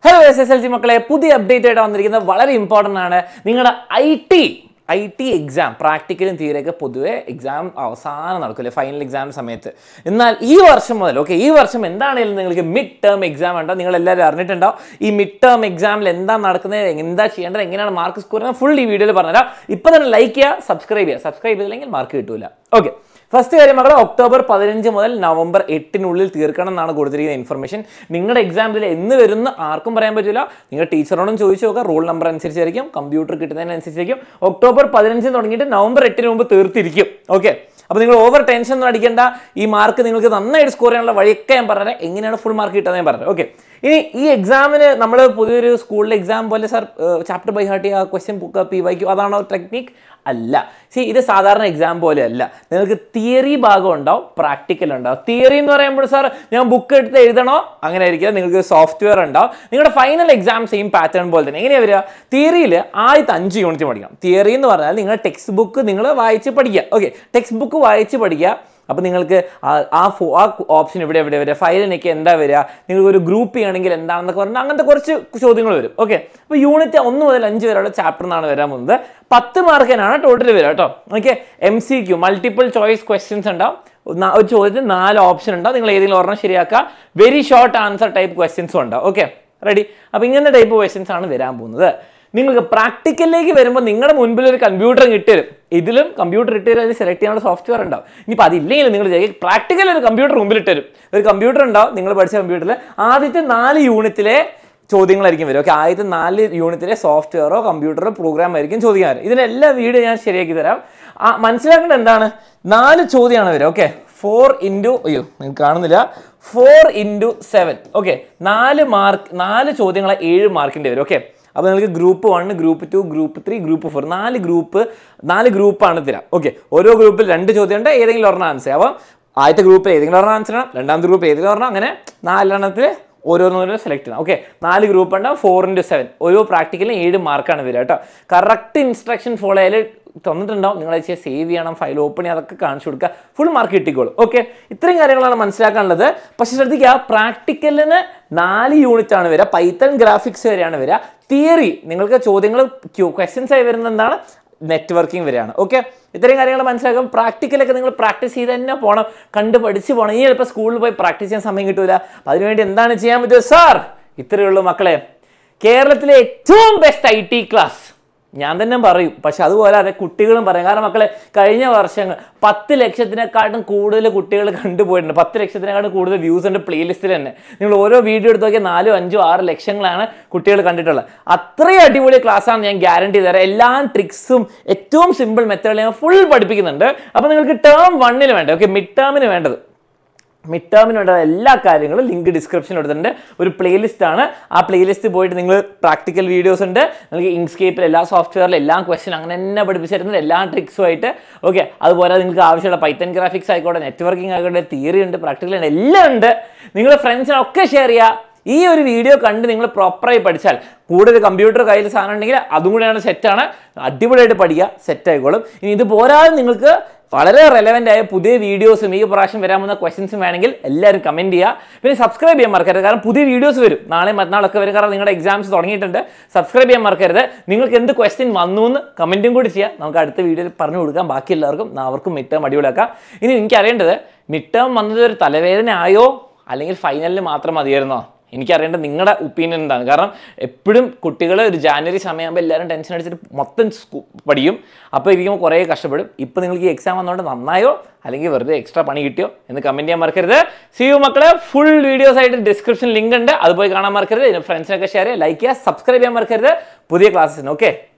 hello S S L C മക്കളെ പുതിയ update ആയിട്ട് വന്നിരിക്കുന്നത് വളരെ ഇമ്പോർട്ടൻ്റ് ആണ് നിങ്ങളുടെ I T I T exam പ്രാക്ടിക്കലും തിയറിയൊക്കെ പൊതുവെ എക്സാം അവസാനം നടക്കില്ലേ ഫൈനൽ എക്സാം സമയത്ത് എന്നാൽ ഈ വർഷം മുതൽ ഓക്കെ ഈ വർഷം എന്താണെങ്കിലും നിങ്ങൾക്ക് മിഡ് ടേം എക്സാം ഉണ്ടോ നിങ്ങൾ എല്ലാവരും അറിഞ്ഞിട്ടുണ്ടാവും ഈ മിഡ് ടേം എക്സാമിൽ എന്താ നടക്കുന്നത് എന്താ ചെയ്യേണ്ടത് എങ്ങനെയാണ് മാർക്ക് സ്കോർ ചെയ്യുന്നത് ഫുൾ ഈ വീഡിയോയിൽ പറഞ്ഞുതരാം ഇപ്പം തന്നെ ലൈക്ക് ചെയ്യുക സബ്സ്ക്രൈബ് ചെയ്യുക സബ്സ്ക്രൈബ് ചെയ്തില്ലെങ്കിൽ മാർക്ക് കിട്ടൂല ഓക്കെ ഫസ്റ്റ് കാര്യം മക്കളെ ഒക്ടോബർ പതിനഞ്ച് മുതൽ നവംബർ എട്ടിനുള്ളിൽ തീർക്കണം എന്നാണ് കൊടുത്തിരിക്കുന്ന ഇൻഫർമേഷൻ നിങ്ങളുടെ എക്സാമിൽ എന്ന് വരുന്ന ആർക്കും പറയാൻ പറ്റില്ല നിങ്ങൾ ടീച്ചറോടും ചോദിച്ചു നോക്കുക റോൾ നമ്പർ അനുസരിച്ചായിരിക്കും കമ്പ്യൂട്ടർ കിട്ടുന്നതിനനുസരിച്ചായിരിക്കും ഒക്ടോബർ പതിനഞ്ചിന് തുടങ്ങിയിട്ട് നവംബർ എട്ടിന് മുമ്പ് തീർത്തിരിക്കും ഓക്കെ അപ്പോൾ നിങ്ങൾ ഓവർ ടെൻഷൻ ഒന്നും അടിക്കേണ്ട ഈ മാർക്ക് നിങ്ങൾക്ക് നന്നായിട്ട് സ്കോർ ചെയ്യാനുള്ള വഴിയൊക്കെ ഞാൻ പറഞ്ഞത് എങ്ങനെയാണ് ഫുൾ മാർക്ക് കിട്ടുന്നത് ഞാൻ പറഞ്ഞത് ഓക്കെ ഇനി ഈ എക്സാമിന് നമ്മൾ പുതിയൊരു സ്കൂളിലെ എക്സാം പോലെ സാർ ചാപ്റ്റർ ബൈ ഹാർട്ട് ചെയ്യുക ക്വസ്റ്റ്യൻ ബുക്ക് പി വൈക്ക് അതാണോ ടെക്നിക് അല്ല സി ഇത് സാധാരണ എക്സാം പോലെ അല്ല നിങ്ങൾക്ക് തിയറി ഭാഗം ഉണ്ടാവും പ്രാക്ടിക്കൽ ഉണ്ടാവും തിയറി എന്ന് പറയുമ്പോൾ സാർ ഞാൻ ബുക്ക് എടുത്ത് എഴുതണോ അങ്ങനെ ആയിരിക്കും നിങ്ങൾക്ക് സോഫ്റ്റ്വെയർ ഉണ്ടാവും നിങ്ങളുടെ ഫൈനൽ എക്സാം സെയിം പാറ്റേൺ പോലെ തന്നെ എങ്ങനെയാണ് വരിക തിയറിയിൽ ആദ്യത്തെ അഞ്ച് യൂണിറ്റ് പഠിക്കണം തിയറി എന്ന് പറഞ്ഞാൽ നിങ്ങളുടെ ടെക്സ്റ്റ് ബുക്ക് നിങ്ങൾ വായിച്ച് പഠിക്കുക ഓക്കെ ടെക്സ്റ്റ് ബുക്ക് വായിച്ച് പഠിക്കുക അപ്പോൾ നിങ്ങൾക്ക് ആ- ആ ഫോ ആ ഓപ്ഷൻ ഇവിടെ എവിടെ വരിക ഫയലിനൊക്കെ എന്താ വരിക നിങ്ങൾക്ക് ഒരു ഗ്രൂപ്പ് ചെയ്യണമെങ്കിൽ എന്താണെന്നൊക്കെ പറഞ്ഞാൽ അങ്ങനത്തെ കുറച്ച് ചോദ്യങ്ങൾ വരും ഓക്കെ അപ്പോൾ യൂണിറ്റ് ഒന്ന് മുതൽ അഞ്ച് വരെയുള്ള ചാപ്റ്റർ എന്നാണ് വരാൻ പോകുന്നത് പത്ത് മാർക്കിനാണ് ടോട്ടൽ വരിക കേട്ടോ okay M C Q multiple choice questions ഉണ്ടാവും നാ- ഒരു ചോദ്യത്തിന് നാല് ഓപ്ഷൻ ഉണ്ടാവും നിങ്ങൾ ഏതെങ്കിലും ഒരെണ്ണം ശരിയാക്കുക വെരി ഷോർട്ട് ആൻസർ ടൈപ്പ് ക്വസ്റ്റ്യൻസും ഉണ്ടാവും ഓക്കെ റെഡി അപ്പോൾ ഇങ്ങനത്തെ ടൈപ്പ് ക്വസ്റ്റ്യൻസ് ആണ് വരാൻ പോകുന്നത് നിങ്ങൾക്ക് പ്രാക്ടിക്കലിലേക്ക് വരുമ്പോൾ നിങ്ങളുടെ മുൻപിൽ ഒരു കമ്പ്യൂട്ടർ ഇട്ടുതരും ഇതിലും കമ്പ്യൂട്ടർ ഇട്ടുതരും അതിൽ സെലക്ട് ചെയ്യാനുള്ള സോഫ്റ്റ്വെയർ ഉണ്ടാവും ഇനിയിപ്പോൾ അതില്ലെങ്കിൽ നിങ്ങൾ ചെയ്യുക പ്രാക്ടിക്കൽ ഒരു കമ്പ്യൂട്ടർ മുമ്പിൽ ഇട്ടുതരും ഒരു കമ്പ്യൂട്ടർ ഉണ്ടാവും നിങ്ങൾ പഠിച്ച കമ്പ്യൂട്ടറിൽ ആദ്യത്തെ നാല് യൂണിറ്റിലെ ചോദ്യങ്ങളായിരിക്കും വരും ഓക്കെ ആദ്യത്തെ നാല് യൂണിറ്റിലെ സോഫ്റ്റ്വെയറോ കമ്പ്യൂട്ടറോ പ്രോഗ്രാം ആയിരിക്കും ചോദിക്കാൻ വരും ഇതിനെല്ലാ വീഡിയോ ഞാൻ ശരിയാക്കി തരാം ആ മനസ്സിലാക്കേണ്ടത് എന്താണ് നാല് ചോദ്യമാണ് വരിക ഓക്കെ ഫോർ ഇൻറ്റു അയ്യോ നിങ്ങൾക്ക് കാണുന്നില്ല ഫോർ ഇൻറ്റു സെവൻ ഓക്കെ നാല് മാർക്ക് നാല് ചോദ്യങ്ങളെ ഏഴ് മാർക്കിൻ്റെ വരും ഓക്കെ അപ്പോൾ നിങ്ങൾക്ക് group one group two group three group four നാല് ഗ്രൂപ്പ് നാല് ഗ്രൂപ്പാണ് തരാം ഓക്കെ ഓരോ ഗ്രൂപ്പിൽ രണ്ട് ചോദ്യം ഉണ്ട് ഏതെങ്കിലും ഒരെണ്ണം ആൻസർ അപ്പം ആദ്യത്തെ ഗ്രൂപ്പിൽ ഏതെങ്കിലും ഒരെണ്ണം ആൻസർ ചെയ്യണം രണ്ടാമത്തെ ഗ്രൂപ്പ് ഏതെങ്കിലും ഒരെണ്ണം അങ്ങനെ നാലെണ്ണത്തിൽ ഓരോന്നോരോ സെലക്ട് ചെയ്യണം ഓക്കെ നാല് ഗ്രൂപ്പ് ഉണ്ടാവും ഫോർ ഇൻറ്റു സെവൻ ഓരോ പ്രാക്ടിക്കലും ഏഴ് മാർക്കാണ് വരിക കേട്ടോ കറക്റ്റ് ഇൻസ്ട്രക്ഷൻ ഫോളോ ചെയ്യൽ തന്നിട്ടുണ്ടാവും നിങ്ങൾ അത് സേവ് ചെയ്യണം ഫയൽ ഓപ്പൺ ചെയ്യാൻ അതൊക്കെ കാണിച്ചു കൊടുക്കുക ഫുൾ മാർക്ക് കിട്ടിക്കോളും ഓക്കെ ഇത്രയും കാര്യങ്ങളാണ് മനസ്സിലാക്കാനുള്ളത് പക്ഷേ ശ്രദ്ധിക്കുക പ്രാക്ടിക്കലിന് നാല് യൂണിറ്റ് ആണ് വരിക പൈത്തൺ ഗ്രാഫിക്സ് വരെയാണ് വരിക തിയറി നിങ്ങൾക്ക് ചോദ്യങ്ങൾ ക്വസ്റ്റ്യൻസ് ആയി വരുന്നത് എന്താണ് നെറ്റ്വർക്കിംഗ് വരെയാണ് ഓക്കെ ഇത്രയും കാര്യങ്ങൾ മനസ്സിലാക്കും പ്രാക്ടിക്കലൊക്കെ നിങ്ങൾ പ്രാക്ടീസ് ചെയ്ത് തന്നെ പോകണം കണ്ട് പഠിച്ച് പോകണം ഇനി ചിലപ്പോൾ സ്കൂളിൽ പോയി പ്രാക്ടീസ് ചെയ്യാൻ സമയം കിട്ടൂല അപ്പം അതിനുവേണ്ടി എന്താണ് ചെയ്യാൻ പറ്റുക സാർ ഇത്രയേ ഉള്ളൂ മക്കളെ കേരളത്തിലെ ഏറ്റവും ബെസ്റ്റ് ഐ ടി ക്ലാസ് ഞാൻ തന്നെ പറയും പക്ഷെ അതുപോലെ അതെ കുട്ടികളും പറയും കാരണം മക്കളെ കഴിഞ്ഞ വർഷങ്ങൾ പത്ത് ലക്ഷത്തിനെക്കാട്ടും കൂടുതൽ കുട്ടികൾ കണ്ടുപോയിട്ടുണ്ട് പത്ത് ലക്ഷത്തിനെക്കാട്ടും കൂടുതൽ വ്യൂസ് ഉണ്ട് പ്ലേലിസ്റ്റിൽ തന്നെ നിങ്ങൾ ഓരോ വീഡിയോ എടുത്ത് നോക്കിയാൽ നാലോ അഞ്ചോ ആറ് ലക്ഷങ്ങളാണ് കുട്ടികൾ കണ്ടിട്ടുള്ളത് അത്രയും അടിപൊളി ക്ലാസ്സാണ് ഞാൻ ഗ്യാരണ്ടി തരാം എല്ലാ ട്രിക്സും ഏറ്റവും സിമ്പിൾ മെത്തേഡിൽ ഞാൻ ഫുൾ പഠിപ്പിക്കുന്നുണ്ട് അപ്പോൾ നിങ്ങൾക്ക് ടേം വണ്ണിന് വേണ്ടത് ഓക്കെ മിഡ് ടേമിന് വേണ്ടത് മിഡ് ടേമിനുള്ള എല്ലാ കാര്യങ്ങളും ലിങ്ക് ഡിസ്ക്രിപ്ഷനിൽ എടുത്തിട്ടുണ്ട് ഒരു പ്ലേലിസ്റ്റ് ആണ് ആ പ്ലേലിസ്റ്റ് പോയിട്ട് നിങ്ങൾ പ്രാക്ടിക്കൽ വീഡിയോസ് ഉണ്ട് നിങ്ങൾക്ക് ഇൻസ്കേപ്പിൽ എല്ലാ സോഫ്റ്റ്വെയറിലും എല്ലാ ക്വസ്റ്റ്യൻ അങ്ങനെ തന്നെ പഠിപ്പിച്ചു തരുന്നത് എല്ലാ ട്രിക്സും ആയിട്ട് ഓക്കെ അതുപോലെ നിങ്ങൾക്ക് ആവശ്യമുള്ള പൈത്തൻ ഗ്രാഫിക്സ് ആയിക്കോട്ടെ നെറ്റ്വർക്കിംഗ് ആയിക്കോട്ടെ തിയറി ഉണ്ട് പ്രാക്ടിക്കൽ ഉണ്ട് എല്ലാം ഉണ്ട് നിങ്ങളുടെ ഫ്രണ്ട്സിനൊക്കെ ഷെയർ ചെയ്യുക ഈ ഒരു വീഡിയോ കണ്ട് നിങ്ങൾ പ്രോപ്പറായി പഠിച്ചാൽ കൂടുതൽ കമ്പ്യൂട്ടർ കയ്യിൽ സാധനം ഉണ്ടെങ്കിൽ അതും കൂടെയാണ് സെറ്റാണ് അടിപൊളിയായിട്ട് പഠിക്കുക സെറ്റ് ആയിക്കോളും ഇനി ഇത് പോരാതെ നിങ്ങൾക്ക് വളരെ റെലവെൻ്റ് ആയ പുതിയ വീഡിയോസും ഈ പ്രാവശ്യം വരാൻ പോകുന്ന ക്വസ്റ്റ്യൻസും വേണമെങ്കിൽ എല്ലാവരും കമൻറ്റ് ചെയ്യുക പിന്നെ സബ്സ്ക്രൈബ് ചെയ്യാൻ മറക്കരുത് കാരണം പുതിയ വീഡിയോസ് വരും നാളെ മറ്റന്നാളൊക്കെ വരും കാരണം നിങ്ങളുടെ എക്സാംസ് തുടങ്ങിയിട്ടുണ്ട് സബ്സ്ക്രൈബ് ചെയ്യാൻ മറക്കരുത് നിങ്ങൾക്ക് എന്ത് ക്വസ്റ്റ്യൻ വന്നു എന്ന് കമൻറ്റും കൂടി ചെയ്യാം നമുക്ക് അടുത്ത വീഡിയോയിൽ പറഞ്ഞു കൊടുക്കാം ബാക്കി എല്ലാവർക്കും അവർക്കും മിഡ് ടേം അടിപൊളിയാക്കാം ഇനി എനിക്ക് അറിയേണ്ടത് മിഡ് ടേം വന്നത് ഒരു തലവേദന ആയോ അല്ലെങ്കിൽ ഫൈനലിന് മാത്രം മതിയായിരുന്നോ എനിക്കറിയേണ്ടത് നിങ്ങളുടെ ഒപ്പീനിയൻ എന്താണ് കാരണം എപ്പോഴും കുട്ടികൾ ഒരു ജാനുവരി സമയമാകുമ്പോൾ എല്ലാവരും ടെൻഷൻ അടിച്ചിട്ട് മൊത്തം സ്കൂ- പഠിക്കും അപ്പോൾ ഇരിക്കുമ്പോൾ കുറേ കഷ്ടപ്പെടും ഇപ്പോൾ നിങ്ങൾക്ക് ഈ എക്സാം വന്നുകൊണ്ട് നന്നായോ അല്ലെങ്കിൽ വെറുതെ എക്സ്ട്രാ പണി കിട്ടിയോ എന്ന് കമൻറ്റ് ചെയ്യാൻ മറക്കരുത് സി യു മക്കളെ ഫുൾ വീഡിയോസ് ആയിട്ട് ഡിസ്ക്രിപ്ഷൻ ലിങ്ക് ഉണ്ട് അത് പോയി കാണാൻ മറക്കരുത് ഫ്രണ്ട്സിനൊക്കെ ഷെയർ ചെയ്യുക ലൈക്ക് ചെയ്യുക സബ്സ്ക്രൈബ് ചെയ്യാൻ മറക്കരുത് പുതിയ ക്ലാസ്സിന് ഓക്കെ